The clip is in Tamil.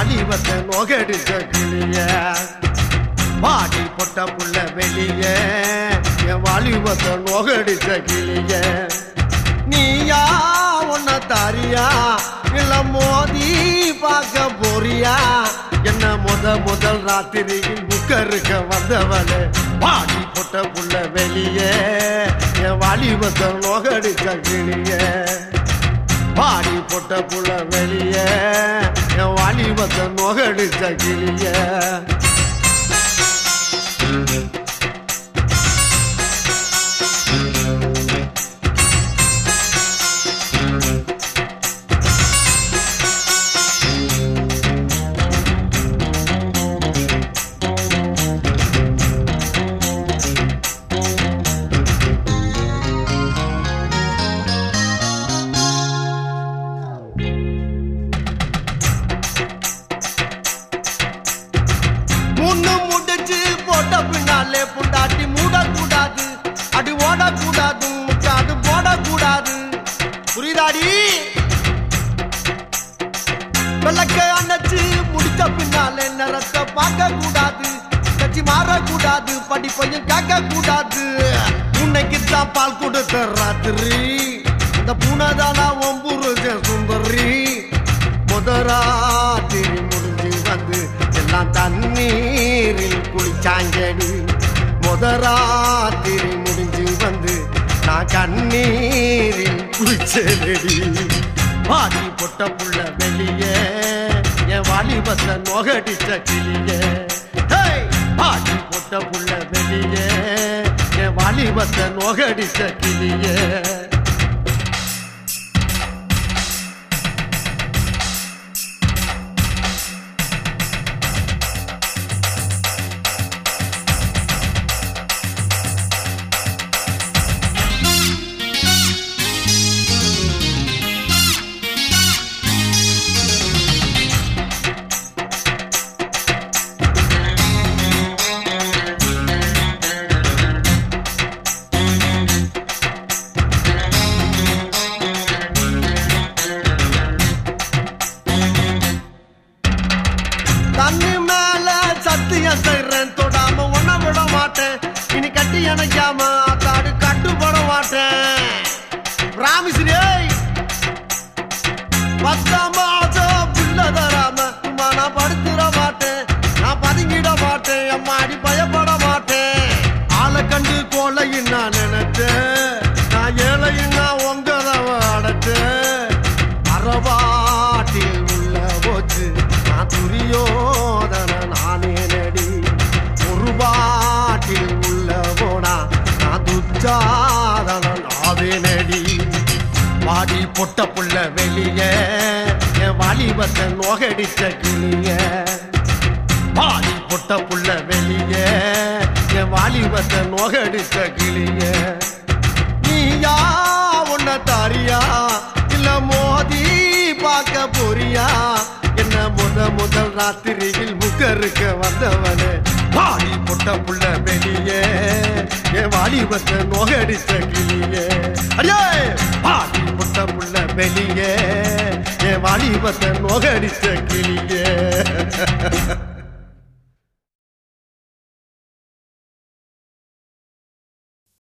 வாலிபத்தை நோகடிச்ச கிளிய பாடி பொட்ட புள்ள வெளிய என் வாலிபத்தை நோகடிச்ச கிளிய நீயா உன்ன தாரியா இல்ல மோதி பார்க்க போறியா என்ன முத முதல் ராத்திரியில் புக்கருக்க வந்தவளே பாடி பொட்ட புள்ள வெளிய என் வாலிபத்தை நோகடிச்ச கிளிய பாடி பொட்ட புள்ள வெளிய என் வாலிபத்தை நோகடிச்ச கிளிய முன்னு முடிச்சு போட்ட பின்னாலே புண்டாட்டி மூடக்கூடாது அடி ஓடக்கூடாது முக்காடு போடக்கூடாது புரியுதாடி விளக்க அணைச்சு முடிச்ச பின்னாலே நிறத்தை பார்க்க கூடாது கட்சி மாறக்கூடாது படிப்பையும் கேட்க கூடாது உன்னைக்கு தான் பால் கொடுத்த ராத்திரி அந்த பூனைதானா ஒம்புருஜ சுந்தரி முதராத்திரி முடிஞ்சு வந்து எல்லாம் தண்ணீரில் குளிச்சாங்கடி முதராத்திரி முடிஞ்சு வந்து நான் கண்ணீரில் குளிச்சேடி பாடி பொட்ட புள்ள வெளியே என் வாலிபத்தை நோகடிச்ச கிளியே ஹேய்! பாடி பொட்ட புள்ள வெளியே என் வாலிபத்தை நோகடிச்ச கிளியே தண்ணி மேல சத்தியம் செய்றேன் தொடாம ஒன்ன விட மாட்டேன் இனி கட்டி அணைக்காம தாடு கட்டுப்பட மாட்டேன் ராமிஸ்ரீ பத்தாம் மாசம் பிள்ளை தராம சும்மா நான் படுத்துட மாட்டேன் நான் பதுங்கிட மாட்டேன் அம்மாடி பயப்பட மாட்டேன் ஆளை கண்டு கோலையும் நான் நினைச்சேன் நான் ஏழையும் நான் உங்கதவ அடைச்சேன் அறவாட்டில் உள்ள போச்சு நான் துரியோதன நானே நடி ஒரு பாட்டில் உள்ள போனா நான் துச்சாதன நாவே நடி பாடி பொட்ட புள்ள வெளிய என் வாலிபத்தை நோகடிச்ச கிளிய பாடி பொட்ட புள்ள வெளிய என் வாலிபத்தை நோகடிச்ச கிளிய நீயா உன்ன தாரியா இல்ல மோதி பார்க்க போறியா என்ன முத முதல் ராத்திரியில் முக்கருக்க வந்தவனே பாடி பொட்ட புள்ள வெளியே என் வாலிபத்தை நோகடிச்ச கிளியே அடியே பாடி பொட்ட புள்ள வெளியே என் வாலிபத்தை நோகடிச்ச கிளியே